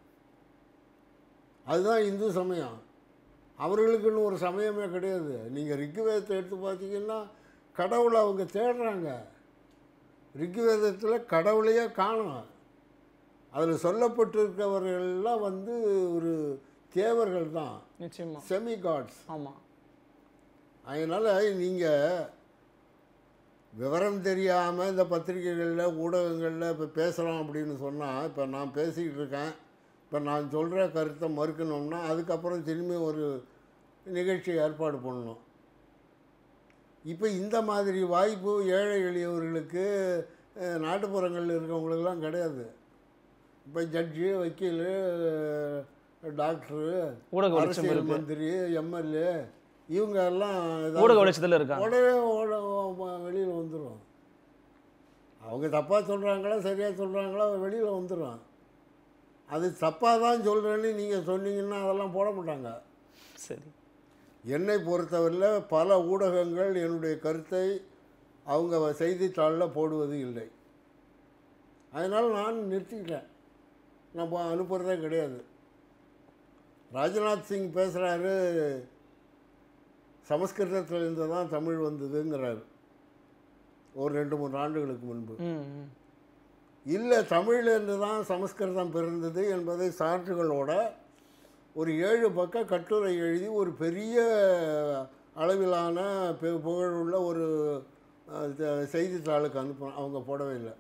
அதுதான் இந்து சமயம் அவர்களுக்குன்னு ஒரு சமயமே கிடையாது நீங்கள் ரிக்குவேதத்தை எடுத்து பார்த்தீங்கன்னா கடவுளை அவங்க தேடுறாங்க ரிக்குவேதத்தில் கடவுளையே காணும் அதில் சொல்லப்பட்டிருக்கவர்கள்லாம் வந்து ஒரு தேவர்கள் தான் நிச்சயமா செமி காட்ஸ் ஆமா அதனால் நீங்கள் விவரம் தெரியாமல் இந்த பத்திரிகைகளில் ஊடகங்களில் இப்போ பேசுகிறோம் அப்படின்னு சொன்னால் இப்போ நான் பேசிக்கிட்டு இருக்கேன் இப்போ நான் சொல்கிற கருத்தை மறுக்கணும்னா அதுக்கப்புறம் திரும்பி ஒரு நிகழ்ச்சி ஏற்பாடு பண்ணணும் இப்போ இந்த மாதிரி வாய்ப்பு ஏழை எளியவர்களுக்கு அஹ், நாட்டுப்புறங்களில் இருக்கவங்களுக்கெல்லாம் கிடையாது இப்போ ஜட்ஜு வக்கீல் டாக்டரு ஊடக வெளிச்சம் அரசியல் இருக்கு மந்திரி எம்எல்ஏ இவங்க எல்லாம் ஊடக ஏதாவது வெளிச்சத்துல இருக்காங்க உடனே ஓட வெளியில் வந்துடும் அவங்க தப்பாக சொல்கிறாங்களா சரியாக சொல்கிறாங்களா வெளியில் வந்துடும் அது தப்பாக தான் சொல்கிறேன்னு நீங்கள் சொன்னீங்கன்னா அதெல்லாம் போட மாட்டாங்க சரி என்னை பொறுத்தவரையில் பல ஊடகங்கள் என்னுடைய கருத்தை அவங்க வ- செய்தித்தாளில் போடுவது இல்லை அதனால் நான் நிறுத்திக்கிட்டேன் நான் போ- அனுப்புகிறதே கிடையாது ராஜ்நாத் சிங் பேசுகிறாரு சமஸ்கிருதத்திலிருந்து தான் தமிழ் வந்ததுங்கிறாரு ஒரு ரெண்டு மூணு ஆண்டுகளுக்கு முன்பு ம் ம். இல்லை தமிழ்லேருந்து தான் சமஸ்கிருதம் பிறந்தது என்பதை சான்றுகளோட ஒரு ஏழு பக்க கட்டுரை எழுதி ஒரு பெரிய அளவிலான பெ- புகழுள்ள ஒரு அஹ், த- செய்தித்தாளுக்கு அனுப்புகிறோம் அவங்க போடவே இல்லை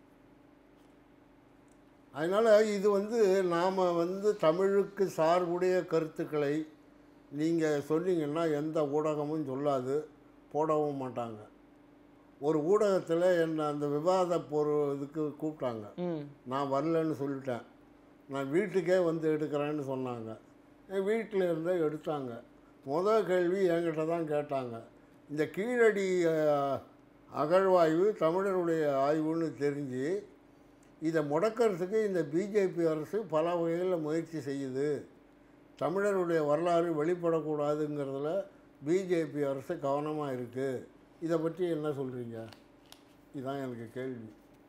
அதனால் இது வந்து நாம் வந்து தமிழுக்கு சார்புடைய கருத்துக்களை நீங்கள் சொன்னீங்கன்னா எந்த ஊடகமும் சொல்லாது போடவும் மாட்டாங்க ஒரு ஊடகத்தில் என்னை அந்த விவாத பொரு இதுக்கு கூப்பிட்டாங்க ம் நான் வரலன்னு சொல்லிட்டேன் நான் வீட்டுக்கே வந்து எடுக்கிறேன்னு சொன்னாங்க என் வீட்டில் இருந்தே எடுத்தாங்க முதல் கேள்வி என்கிட்ட தான் கேட்டாங்க இந்த கீழடி அஹ், அகழ்வாய்வு தமிழருடைய ஆய்வுன்னு தெரிஞ்சு இதை முடக்கிறதுக்கு இந்த பிஜேபி அரசு பல வகையில் முயற்சி செய்யுது தமிழருடைய வரலாறு வெளிப்படக்கூடாதுங்கிறதுல பிஜேபி அரசு கவனமாக இருக்குது இதை பற்றி என்ன சொல்கிறீங்க இதுதான் எனக்கு கேள்வி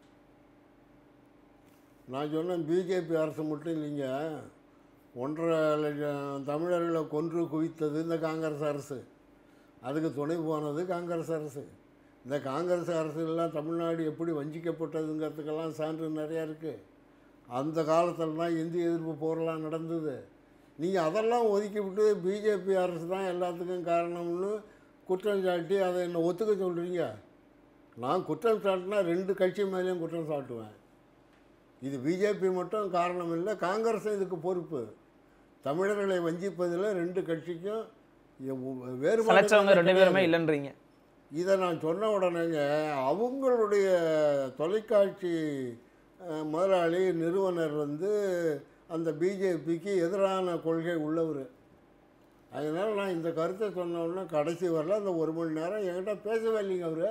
நான் சொன்னேன் பிஜேபி அரசு மட்டும் இல்லைங்க ஒன்றரை லட்சம் தமிழர்களை கொன்று குவித்தது இந்த காங்கிரஸ் அரசு அதுக்கு துணை போனது காங்கிரஸ் அரசு இந்த காங்கிரஸ் அரசுலாம் தமிழ்நாடு எப்படி வஞ்சிக்கப்பட்டதுங்கிறதுக்கெல்லாம் சான்று நிறையா இருக்குது அந்த காலத்தில் தான் இந்திய எதிர்ப்பு போரெல்லாம் நடந்தது நீங்கள் அதெல்லாம் ஒதுக்கி விட்டு பிஜேபி அரசு தான் எல்லாத்துக்கும் காரணம்னு குற்றம் சாட்டி அதை என்ன ஒத்துக்க சொல்கிறீங்க நான் குற்றம் சாட்டினா ரெண்டு கட்சி மேலேயும் குற்றம் சாட்டுவேன் இது பிஜேபி மட்டும் காரணம் இல்லை காங்கிரஸும் இதுக்கு பொறுப்பு தமிழர்களை வஞ்சிப்பதில் ரெண்டு கட்சிக்கும் எ- வேறுபாடு சலைச்சவங்க ரெண்டு பேருமே இல்லைன்றீங்க இதை நான் சொன்ன உடனேங்க அவங்களுடைய தொலைக்காட்சி அஹ், முதலாளி நிறுவனர் வந்து அந்த பிஜேபிக்கு எதிரான கொள்கை உள்ளவர் அதனால் நான் இந்த கருத்தை சொன்ன உடனே கடைசி வரல அந்த ஒரு மணி நேரம் என்கிட்ட பேசவே இல்லைங்க அவர்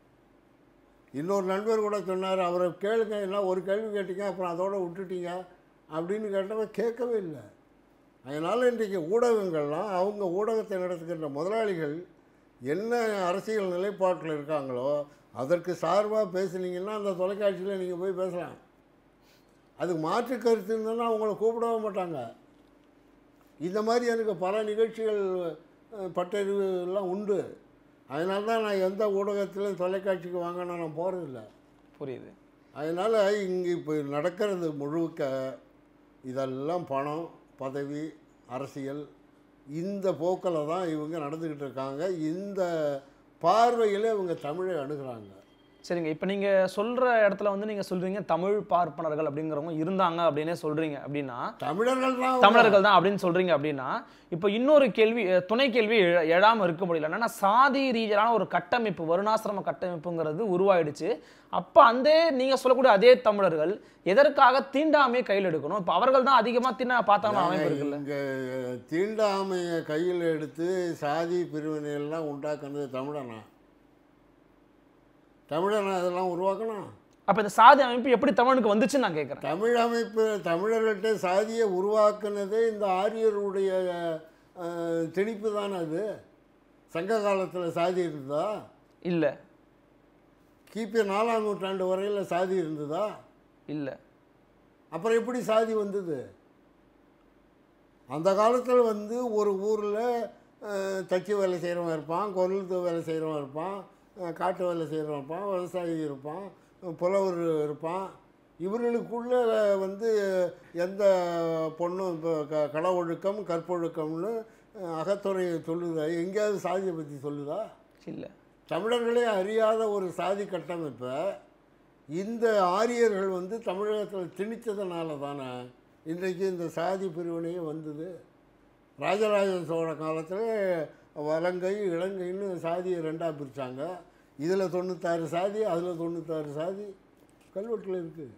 இன்னொரு நண்பர் கூட சொன்னார் அவரை கேளுங்க என்ன ஒரு கேள்வி கேட்டீங்க அப்புறம் அதோட விட்டுட்டீங்க அப்படின்னு கேட்டவன் கேட்கவே இல்லை அதனால் இன்றைக்கு ஊடகங்கள்லாம் அவங்க ஊடகத்தை நடத்துகின்ற முதலாளிகள் என்ன அரசியல் நிலைப்பாட்டில் இருக்காங்களோ அதற்கு சார்பாக பேசுனீங்கன்னா அந்த தொலைக்காட்சியில் நீங்கள் போய் பேசலாம் அதுக்கு மாற்று கருத்து இருந்ததுன்னா அவங்கள கூப்பிடவே மாட்டாங்க இந்த மாதிரி எனக்கு பல நிகழ்ச்சிகள் அஹ், பட்டறிவு எல்லாம் உண்டு அதனால தான் நான் எந்த ஊடகத்திலும் தொலைக்காட்சிக்கு வாங்கினா நான் போகிறதில்ல புரியுது அதனால் இங்கே இப்போ நடக்கிறது முழுக்க இதெல்லாம் பணம் பதவி அரசியல் இந்த போக்கில் தான் இவங்க நடந்துக்கிட்டு இருக்காங்க இந்த பார்வையில் இவங்க தமிழை அணுகுறாங்க சரிங்க இப்போ நீங்க சொல்ற இடத்துல வந்து நீங்க சொல்றீங்க தமிழ் பார்ப்பனர்கள் அப்படிங்கிறவங்க இருந்தாங்க அப்படின்னே சொல்றீங்க அப்படின்னா தமிழர்கள் தான் அவங்க. தமிழர்கள் தான் அப்படின்னு சொல்றீங்க அப்படின்னா இப்போ இன்னொரு கேள்வி அஹ், துணை கேள்வி எழ- எழாம இருக்க முடியல என்னன்னா சாதி ரீதியிலான ஒரு கட்டமைப்பு வருணாசிரம கட்டமைப்புங்கிறது உருவாயிடுச்சு அப்ப அந்த நீங்க சொல்லக்கூடிய அதே தமிழர்கள் எதற்காக தீண்டாமையை கையில் எடுக்கணும் இப்போ அவர்கள் தான் அதிகமா தீண்டா பார்த்தாங்க அமைப்பு இருக்குல்ல இங்கே தீண்டாமையை கையில் எடுத்து சாதி பிரிவினை எல்லாம் உண்டாக்குனது தமிழனா தமிழனா அதெல்லாம் உருவாக்கணும் அப்ப இந்த சாதி அமைப்பு எப்படி தமிழனுக்கு வந்துச்சுன்னு நான் கேட்கறேன் தமிழ் அமைப்பு தமிழர்கள்ட்ட சாதியை உருவாக்குனதே இந்த ஆரியருடைய அஹ், திணிப்பு தானே அது சங்க காலத்தில் சாதி இருந்ததா இல்ல கிபி நாலாம் நூற்றாண்டு வரையில் சாதி இருந்ததா இல்ல அப்புறம் எப்படி சாதி வந்தது அந்த காலத்தில் வந்து ஒரு ஊரில் தச்சு வேலை செய்கிறவன் இருப்பான் கொல்லுது வேலை செய்கிறவன் இருப்பான் அஹ், காட்டு வேலை செய்கிறவன் இருப்பான் விவசாயி இருப்பான் அஹ், புலவர் இருப்பான் இவர்களுக்குள்ள வந்து எந்த பொண்ணும் இப்போ க கடவுழுக்கம் கற்பொழுக்கம்னு அஹ், அகத்துறை சொல்லுதா எங்கேயாவது சாதியை பற்றி சொல்லுதா இல்ல தமிழர்களே அறியாத ஒரு சாதி கட்டமைப்பை இந்த ஆரியர்கள் வந்து தமிழகத்தில் திணித்ததுனால தானே இன்றைக்கு இந்த சாதி பிரிவினையே வந்தது ராஜராஜ சோழ காலத்தில் வலங்கை இலங்கைன்னு சாதியை ரெண்டாக பிரித்தாங்க இதில் தொண்ணூத்தாறு சாதி அதில் தொண்ணூத்தாறு சாதி கல்வெட்டில் இருக்குது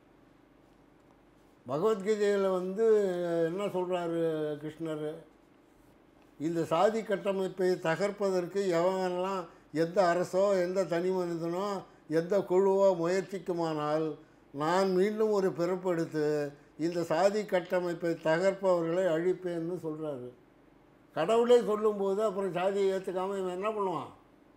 பகவத்கீதையில் வந்து என்ன சொல்கிறாரு கிருஷ்ணர் இந்த சாதி கட்டமைப்பை தகர்ப்பதற்கு எவனெல்லாம் எந்த அரசோ எந்த தனி மனிதனோ எந்த குழுவோ முயற்சிக்குமானால் நான் மீண்டும் ஒரு பிறப்பெடுத்து இந்த சாதி கட்டமைப்பை தகர்ப்பவர்களை அழிப்பேன்னு சொல்கிறாரு கடவுளே சொல்லும்போது அப்புறம் சாதியை ஏற்றுக்காம இவன் என்ன பண்ணுவான்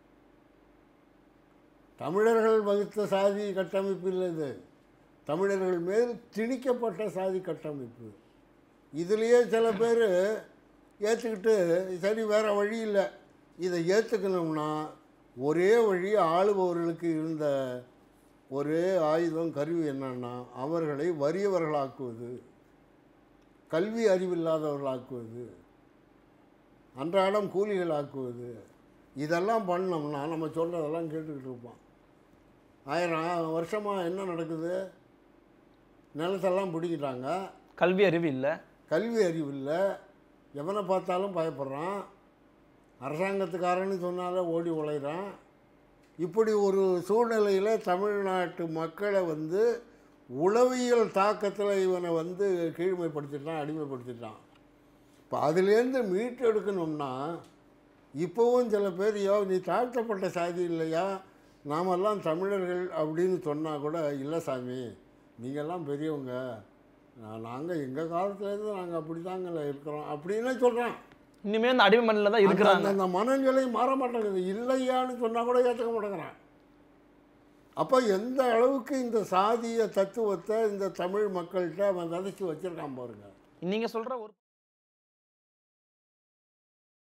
தமிழர்கள் வகுத்த சாதி கட்டமைப்பு இல்லை இது தமிழர்கள் மேல் திணிக்கப்பட்ட சாதி கட்டமைப்பு இதுலேயே சில பேர் ஏற்றுக்கிட்டு சரி வேறு வழி இல்லை இதை ஏற்றுக்கணும்னா ஒரே வழி ஆளுபவர்களுக்கு இருந்த ஒரே ஆயுதம் கருவி என்னன்னா அவர்களை வறியவர்களாக்குவது கல்வி அறிவில்லாதவர்களாக்குவது அன்றாடம் கூலிகளாக்குவது இதெல்லாம் பண்ணோம்னா நம்ம சொல்கிறதெல்லாம் கேட்டுக்கிட்டு இருப்போம் ஆயிரம் வருஷமாக என்ன நடக்குது நிலத்தெல்லாம் பிடிக்கிட்டாங்க கல்வி அறிவு இல்லை கல்வி அறிவு இல்லை எவனை பார்த்தாலும் பயப்படுறான் அரசாங்கத்துக்காரன்னு சொன்னாலே ஓடி உழைகிறான் இப்படி ஒரு சூழ்நிலையில் தமிழ்நாட்டு மக்களை வந்து உளவியல் தாக்கத்தில் இவனை வந்து கீழ்மைப்படுத்திட்டான் அடிமைப்படுத்திட்டான் இப்போ அதுலேருந்து மீட்டெடுக்கணும்னா இப்போவும் சில பேர் யோ நீ தாழ்த்தப்பட்ட சாதி இல்லையா நாமெல்லாம் தமிழர்கள் அப்படின்னு சொன்னால் கூட இல்லை சாமி நீங்கள்லாம் பெரியவங்க நாங்கள் எங்கள் காலத்துலேருந்து நாங்கள் அப்படி தாங்கள இருக்கிறோம் அப்படின்னு சொல்கிறேன் இனிமே அந்த அடிமை மண்ணில் தான் இருக்கிறாங்க அந்த மனநிலை மாற மாட்டேங்குது இல்லையான்னு சொன்னால் கூட ஏற்றுக்க மாட்டேங்கிறான் அப்போ எந்த அளவுக்கு இந்த சாதிய தத்துவத்தை இந்த தமிழ் மக்கள்கிட்ட அவன் விதைச்சி வச்சிருக்கான் பாருங்க நீங்க சொல்ற ஒரு